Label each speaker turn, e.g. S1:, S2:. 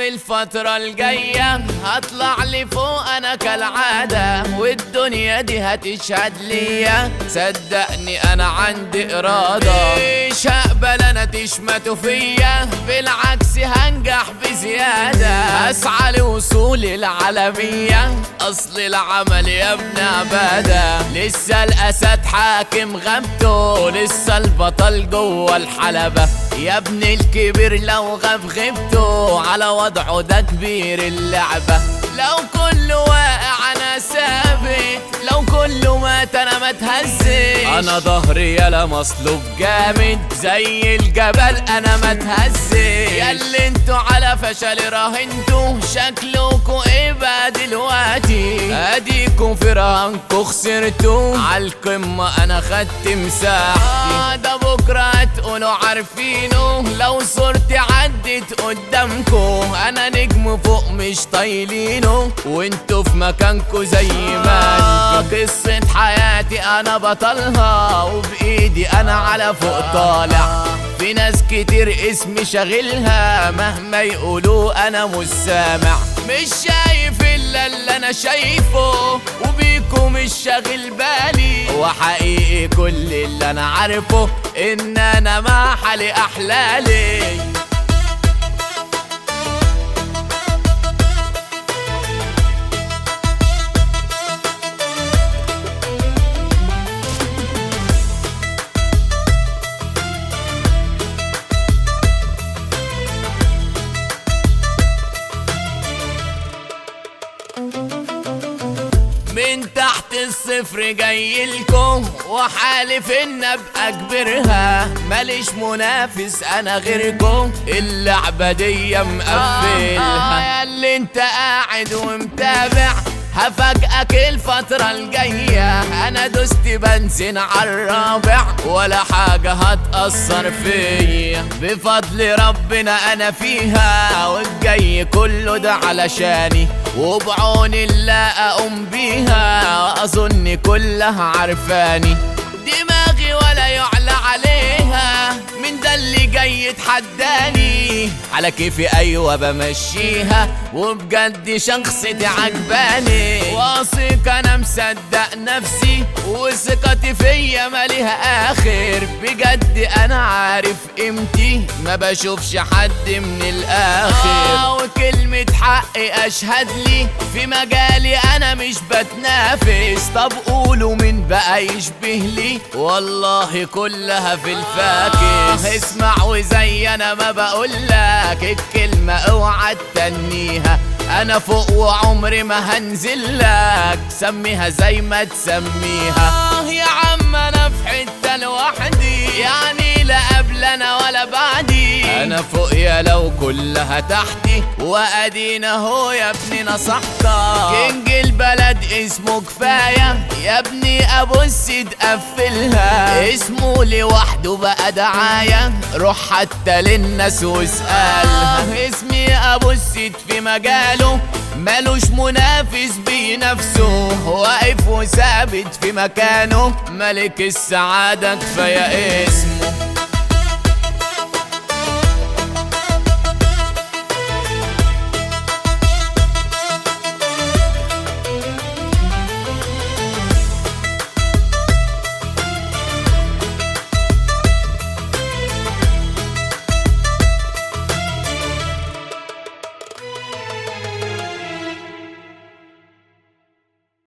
S1: الفترة الجاية هطلع لفوق انا كالعادة والدنيا دي هتشهد ليا صدقني انا عندي ارادة مش هقبل انا تشمتوا فيا بالعكس هنجح بزيادة اسعى لوصول العالمية اصل العمل يا ابن عبادة لسه الاسد حاكم غابته لسه البطل جوه الحلبة يا ابن الكبير لو غاب غبته على وضعه ده كبير اللعبة لو كله واقع انا ثابت لو كله مات انا ما اتهزش انا ظهري يالا مصلوب جامد زي الجبل انا ما اتهزش ياللي انتوا على فشل راهنتوا شكلكوا ايه بقى دلوقتي اديكوا في رهانكوا خسرتوا عالقمة انا خدت مساحتي آه ده بكرة هتقولوا عارفينه لو صورتي عدت قدامكوا انا نجم فوق مش طايلينه وانتوا في مكانكوا زي ما انتوا قصة حياتي انا بطلها وبايدي انا على فوق طالع في ناس كتير اسمي شاغلها مهما يقولوا انا مش سامع مش شايف الا اللي انا شايفه وبيكو مش شاغل بالي وحقيقي كل اللي انا عارفه ان انا مع حالي احلالي من تحت الصفر جايلكم وحالف ان ابقى كبرها ماليش منافس انا غيركم اللعبة دي مقفلها آه يا اللي انت قاعد ومتابع هفاجئك الفترة الجاية أنا دوست بنزين عالرابع ولا حاجة هتأثر فيا بفضل ربنا أنا فيها والجاي كله ده علشاني وبعون الله أقوم بيها أظن كلها عارفاني دماغي ولا يعلى عليها من ده اللي جاي يتحداني على كيفي ايوه بمشيها وبجد شخصيتي عجباني واثق انا مصدق نفسي وثقتي فيا ماليها اخر بجد انا عارف قيمتي ما بشوفش حد من الاخر آه وكلمة حقي اشهد لي في مجالي انا مش بتنافس طب قولوا مين بقى يشبه لي والله كلها في الفاكس اسمع وزي انا ما بقولك الكلمة اوعى تتنيها انا فوق وعمري ما هنزل لك سميها زي ما تسميها آه يا عم انا في حتة لوحدي يعني لا قبل انا ولا بعدي انا فوق يا لو كلها تحتي وادينا هو يا ابني نصحتك كينج البلد اسمه كفاية يا ابني ابو السيد قفلها اسمه لوحده بقى دعاية روح حتى للناس واسألها اسمي ابو السيد في مجاله مالوش منافس بنفسه واقف وثابت في مكانه ملك السعادة كفاية اسمه